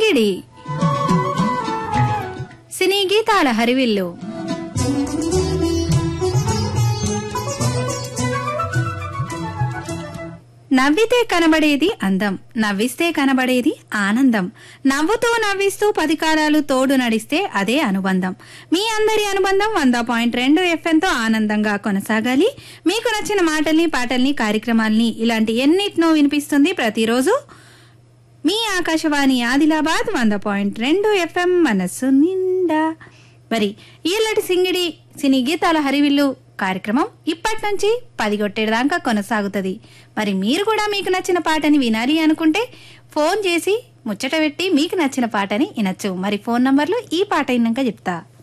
సింగిడి సినీ గీతాల హరివిల్లు నవ్వితే కనబడేది అందం నవ్విస్తే కనబడేది ఆనందం నవ్వుతూ నవ్విస్తూ పది కాలాలు తోడు నడిస్తే అదే అనుబంధం మీ అందరి అనుబంధం వంద పాయింట్ రెండు ఎఫ్ఎంతో ఆనందంగా కొనసాగాలి మీకు నచ్చిన మాటల్ని పాటల్ని కార్యక్రమాల్ని ఇలాంటి ఎన్నిటినో వినిపిస్తుంది ప్రతిరోజు మీ ఆకాశవాణి ఆదిలాబాద్ వంద పాయింట్ రెండు ఎఫ్ఎం మనస్సు నిండా మరి ఈలటి సింగిడి సినీ గీతాల హరివిల్లు కార్యక్రమం ఇప్పటి నుంచి పది కొట్టేదాకా కొనసాగుతుంది మరి మీరు కూడా మీకు నచ్చిన పాటని వినాలి అనుకుంటే ఫోన్ చేసి ముచ్చట పెట్టి మీకు నచ్చిన పాటని వినొచ్చు మరి ఫోన్ నంబర్లు ఈ పాట విన్నాక చెప్తా